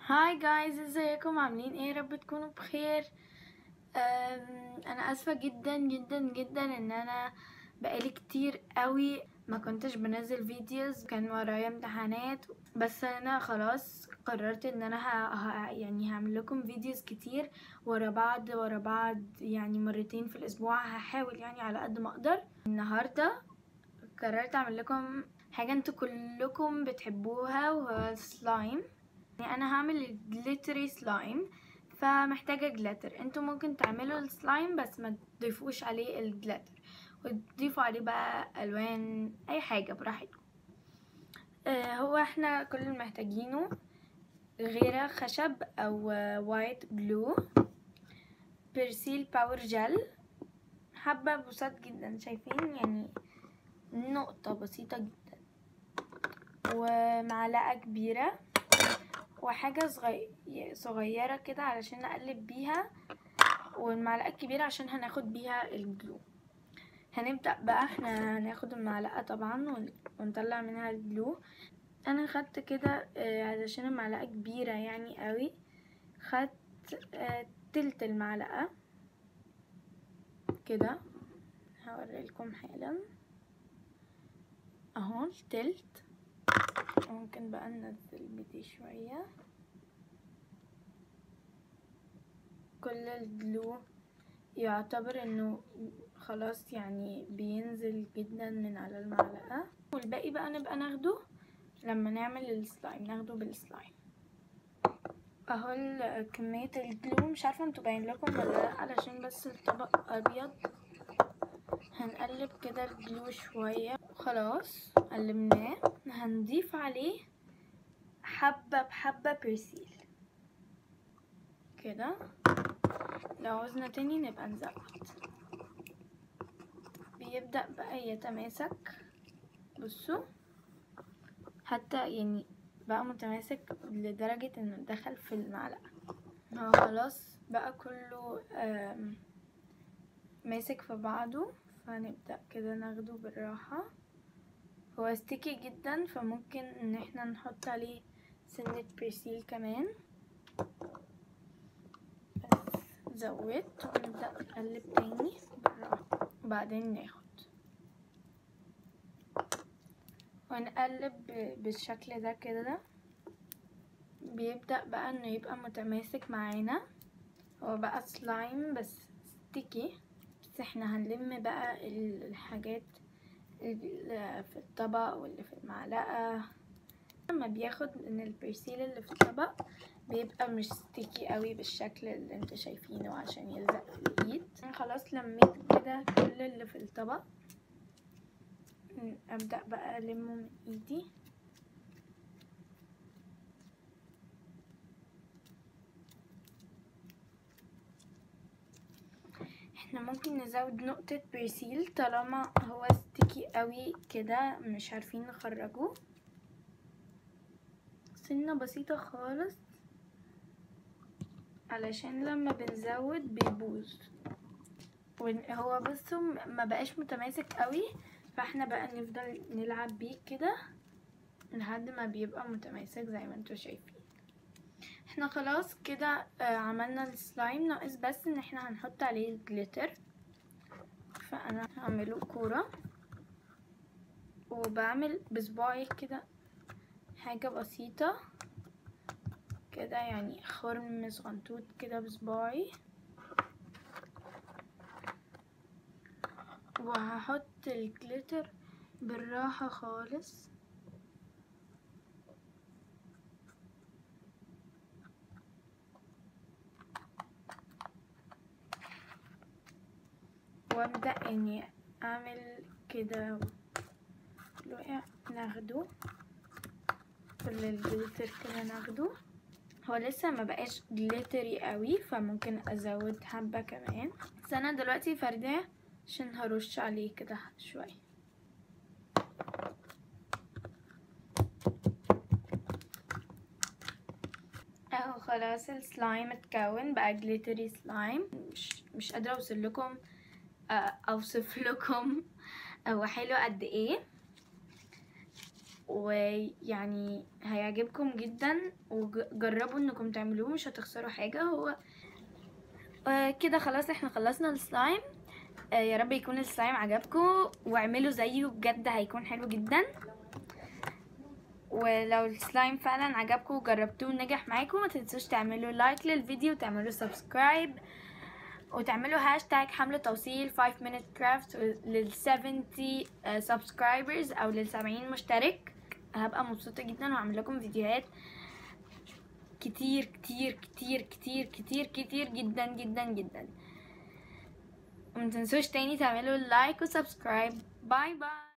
هاي جايز ازيكم عاملين ايه رب تكونوا بخير أم، انا اسفة جدا جدا جدا ان انا بقالي كتير قوي ما كنتش بنزل فيديوز كان ورايا امتحانات بس انا خلاص قررت ان انا ه... ه... يعني هعمل لكم فيديوز كتير ورا بعض ورا بعض يعني مرتين في الاسبوع هحاول يعني على قد ما اقدر النهارده قررت اعمل لكم حاجه انتوا كلكم بتحبوها وهو السلايم يعني انا هعمل جليتري سلايم فمحتاجه جلاتر انتوا ممكن تعملوا السلايم بس ما تضيفوش عليه الجلاتر وتضيفوا عليه بقى الوان اي حاجه براحتكم آه هو احنا كل اللي محتاجينه غيره خشب او وايت جلو بيرسيل باور جل حبه بساط جدا شايفين يعني نقطه بسيطه جدا ومعلقه كبيره وحاجة صغي... صغيرة كده علشان نقلب بيها والمعلقة الكبيرة عشان هناخد بيها الجلو هنبدأ بقى احنا هناخد المعلقة طبعا ون... ونطلع منها الجلو انا خدت كده آه، علشان المعلقة كبيرة يعني قوي خدت آه، تلت المعلقة كده هوريلكم حالا اهو التلت ممكن بقى ننزل بدي شوية كل الجلو يعتبر انه خلاص يعني بينزل جدا من على المعلقة والباقي بقى نبقى ناخده لما نعمل السلايم ناخده بالسلايم اهو ال- كمية الجلو مش عارفة انتوا باين لكم ولا لا علشان بس الطبق ابيض هنقلب كده الجلو شوية خلاص قلبناه هنضيف عليه حبة بحبة برسيل كده لو عوزنا تاني نبقى نزود بيبدأ بقى يتماسك بصوا حتى يعني بقى متماسك لدرجة انه دخل في المعلقة هو خلاص بقى كله آم، ماسك في بعضه فنبدأ كده ناخده بالراحة هو ستيكي جدا فممكن ان احنا نحط عليه سنة برسيل كمان بس زودت ونبدأ نقلب تاني بالراحة وبعدين ناخد ونقلب ب- بالشكل ده كده بيبدأ بقى انه يبقى متماسك معانا هو بقى سلايم بس ستيكي بس احنا هنلم بقى ال- الحاجات اللي في الطبق واللي في المعلقة لما بياخد من البرسيل اللي في الطبق بيبقى مش ستيكي قوي بالشكل اللي انتوا شايفينه عشان يلزق في الايد أنا خلاص لميت كده كل اللي في الطبق م، ابدأ بقى المه من ايدي احنا ممكن نزود نقطة برسيل طالما هو ستيكي قوي كده مش عارفين نخرجه سنة بسيطة خالص علشان لما بنزود بيبوظ ون- هو بصوا م- ما بقاش متماسك قوي فاحنا بقى نفضل نلعب بيه كده لحد ما بيبقى متماسك زي ما انتوا شايفين احنا خلاص كده آه، عملنا السلايم ناقص بس ان احنا هنحط عليه الجليتر فانا هعمله كورة وبعمل بصباعي كده حاجة بسيطة كده يعني خرم صغنطوط كده بصباعي وهحط الجليتر بالراحة خالص وابدأ اني اعمل كده وقع ناخده كل الجليتر كده ناخده هو لسه ما بقاش جليتري قوي فممكن ازود حبة كمان بس انا دلوقتي فرداه عشان هرش عليه كده شوية اهو خلاص السلايم اتكون بقى جليتري سلايم مش مش قادرة اوصل لكم آه، اوصف لكم هو حلو قد ايه ويعني هيعجبكم جدا وجربوا انكم تعملوه مش هتخسروا حاجة هو آه، كده خلاص احنا خلصنا السلايم آه، يا رب يكون السلايم عجبكم واعملوا زيه بجد هيكون حلو جدا ولو السلايم فعلا عجبكم وجربتوه ونجح معاكم ما تنسوش تعملوا لايك للفيديو وتعملوا سبسكرايب وتعملوا هاشتاج حملة توصيل 5 minute craft لل 70 سبسكرايبرز او لل 70 مشترك هبقى مبسوطة جدا وهعمل لكم فيديوهات كتير كتير كتير كتير كتير كتير جدا جدا جدا ومتنسوش تاني تعملوا لايك وسبسكرايب باي باي